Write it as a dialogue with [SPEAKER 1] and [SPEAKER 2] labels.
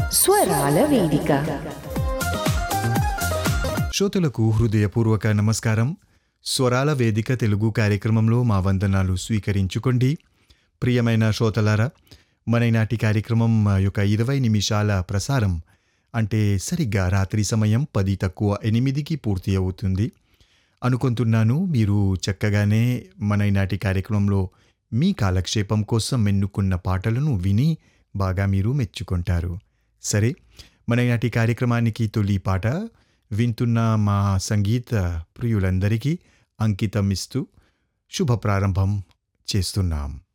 [SPEAKER 1] స్వరాల వేదిక
[SPEAKER 2] శ్రోతలకు హృదయపూర్వక నమస్కారం స్వరాల వేదిక తెలుగు కార్యక్రమంలో మా వందనాలు స్వీకరించుకోండి ప్రియమైన శ్రోతలారా మన ఈనాటి కార్యక్రమం ఆ యొక్క ఇరవై నిమిషాల ప్రసారం అంటే సరిగ్గా రాత్రి సమయం పది తక్కువ ఎనిమిదికి పూర్తి అవుతుంది అనుకుంటున్నాను మీరు చక్కగానే మన ఈనాటి కార్యక్రమంలో మీ కాలక్షేపం కోసం ఎన్నుకున్న పాటలను విని బాగా మీరు మెచ్చుకుంటారు సరే మన ఈనాటి కార్యక్రమానికి తొలి పాట వింటున్న మా సంగీత ప్రియులందరికీ అంకితం ఇస్తూ శుభ ప్రారంభం చేస్తున్నాం